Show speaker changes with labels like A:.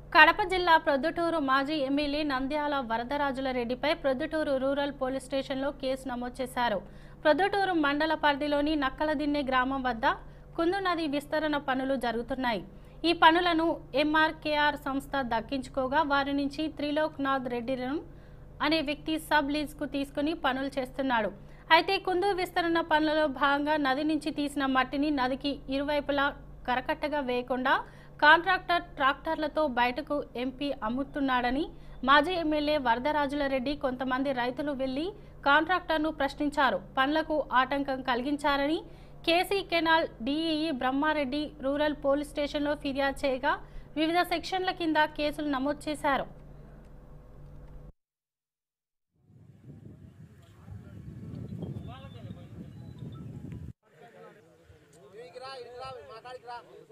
A: కడప జిల్లా ప్రొద్దుటూరు మాజీ ఎమ్మెల్యే నంద్యాల వరదరాజుల రెడ్డిపై ప్రొద్దుటూరు రూరల్ పోలీస్ స్టేషన్లో కేసు నమోదు చేశారు ప్రొద్దుటూరు మండల పరిధిలోని నక్కలదిన్నె గ్రామం వద్ద కుందు నది విస్తరణ పనులు జరుగుతున్నాయి ఈ పనులను ఎంఆర్కేఆర్ సంస్థ దక్కించుకోగా వారి నుంచి త్రిలోక్నాథ్ రెడ్డిలను అనే వ్యక్తి సబ్ లీజ్కు తీసుకుని పనులు చేస్తున్నాడు అయితే కుందు విస్తరణ పనులలో భాగంగా నది నుంచి తీసిన మట్టిని నదికి ఇరువైపులా కరకట్టగా వేయకుండా కాంట్రాక్టర్ ట్రాక్టర్లతో బయటకు ఎంపీ అమ్ముతున్నాడని మాజీ ఎమ్మెల్యే వరదరాజుల రెడ్డి కొంతమంది రైతులు వెళ్లి కాంట్రాక్టర్ను ప్రశ్నించారు పనులకు ఆటంకం కలిగించారని KC canal DEE Brahmareddy rural police స్టేషన్లో ఫిర్యాదు చేయగా వివిధ సెక్షన్ల కింద కేసులు నమోదు చేశారు
B: ఇదికి రా ఇదికి రా మా కాడికి రా